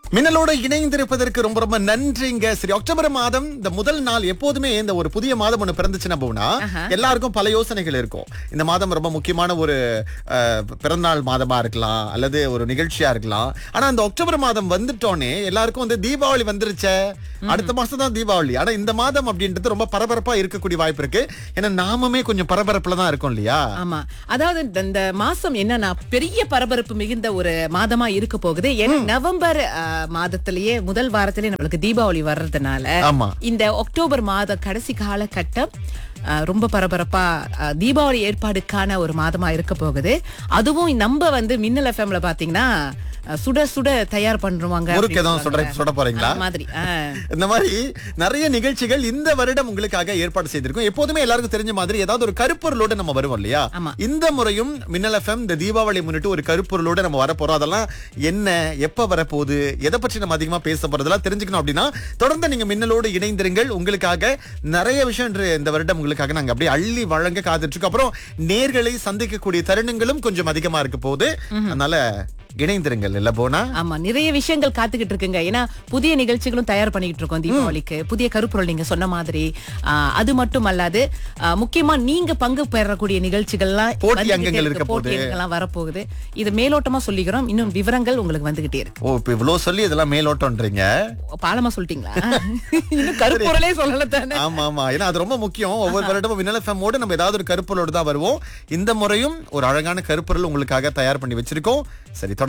மின்னலோட இணைந்திருப்பதற்கு ரொம்ப ரொம்ப நன்றிங்க சரி அக்டோபர் மாதம் இந்த முதல் நாள் எப்போதுமே இந்த ஒரு புதிய மாதம் ஒண்ணு பிறந்துச்சுன்னா போனா எல்லாருக்கும் பல யோசனைகள் இருக்கும் இந்த மாதம் ரொம்ப முக்கியமான ஒரு அஹ், பிறந்தநாள் மாதமா இருக்கலாம் அல்லது ஒரு நிகழ்ச்சியா இருக்கலாம் ஆனா இந்த அக்டோபர் மாதம் வந்துட்டோனே எல்லாருக்கும் வந்து தீபாவளி வந்துருச்சே அடுத்த மாசம் தான் தீபாவளி ஆனா இந்த மாதம் அப்படின்றது ரொம்ப பரபரப்பா இருக்கக்கூடிய வாய்ப்பு இருக்கு ஏன்னா நாமுமே கொஞ்சம் பரபரப்புல தான் இருக்கோம் இல்லையா ஆமா அதாவது இந்த- இந்த மாசம் என்னன்னா பெரிய பரபரப்பு மிகுந்த ஒரு மாதமா இருக்க போகுது ஏன்னா நவம்பர் ஆ, மாதத்திலேயே முதல் வாரத்திலேயே நம்மளுக்கு தீபாவளி வர்றதுனால ஆமா இந்த அக்டோபர் மாத கடைசி காலகட்டம் ஆ, ரொம்ப பரபரப்பா ஆ, தீபாவளி ஏற்பாடுக்கான ஒரு மாதமா இருக்க போகுது அதுவும் நம்ம வந்து மின்னல் எஃப்எம்ல பாத்தீங்கன்னா ஆ, சுட சுட தயார் பண்றவாங்க முறுக்கு எதுவும் சுட சுட போறீங்களா அந்த மாதிரி ஆ. இந்த மாதிரி நிறைய நிகழ்ச்சிகள் இந்த வருடம் உங்களுக்காக ஏற்பாடு செய்திருக்கோம் எப்போதுமே எல்லாருக்கும் தெரிஞ்ச மாதிரி ஏதாவது ஒரு கருப்பொருளோட நம்ம வருவோம் இல்லையா ஆமா. இந்த முறையும் மின்னல் எஃப்எம் இந்த தீபாவளி முன்னிட்டு ஒரு கருப்பொருளோட நம்ம வரப்போறோம் அதெல்லாம் என்ன எப்ப வரப்போகுது எதை பற்றி நம்ம அதிகமா பேச போறதெல்லாம் தெரிஞ்சுக்கணும் அப்படின்னா தொடர்ந்து நீங்க மின்னலோடு இணைந்திருங்கள் உங்களுக்காக நிறைய விஷயம் இன்று இந்த வருடம் உங்களுக்காக நாங்க அப்படியே அள்ளி வழங்க காத்துட்டு இருக்கோம் அப்புறம் நேர்களை சந்திக்கக்கூடிய தருணங்களும் கொஞ்சம் அதிகமா இருக்க போகுது அதனால இணைந்திருங்கள் இல்ல போனா ஆமா நிறைய விஷயங்கள் காத்துக்கிட்டு இருக்குங்க ஏன்னா புதிய நிகழ்ச்சிகளும் தயார் பண்ணிக்கிட்டு இருக்கோம் தீபாவளிக்கு புதிய கருப்பொருள் நீங்க சொன்ன மாதிரி ஆ, அது மட்டும் அல்லாது ஆ, முக்கியமா நீங்க பங்கு பெறக்கூடிய நிகழ்ச்சிகள்லாம் போட்டி வந்துகிட்டே அங்கங்கள் இருக்கு. இருக்க போட்டி போகுது. அங்கங்கள்லாம் வரப்போகுது இது மேலோட்டமா சொல்லிக்கிறோம் இன்னும் விவரங்கள் உங்களுக்கு வந்துகிட்டே இருக்கு ஓ இப்ப இவ்வளவு சொல்லி இதெல்லாம் மேலோட்டம்ன்றீங்க பாலமா சொல்லிட்டீங்களா இன்னும் கருப்பொருளே சொல்லல தானே ஆமா ஆமா ஏன்னா அது ரொம்ப முக்கியம் ஒவ்வொரு வருடமும் வினல் எஃப்எம்மோடு நம்ம ஏதாவது ஒரு கருப்பொருளோடு தான் வருவோம் இந்த முறையும் ஒரு அழகான கருப்பொருள் உங்களுக்காக தயார் பண்ணி வச்சிருக்கோம் சரி தொடர்ந்து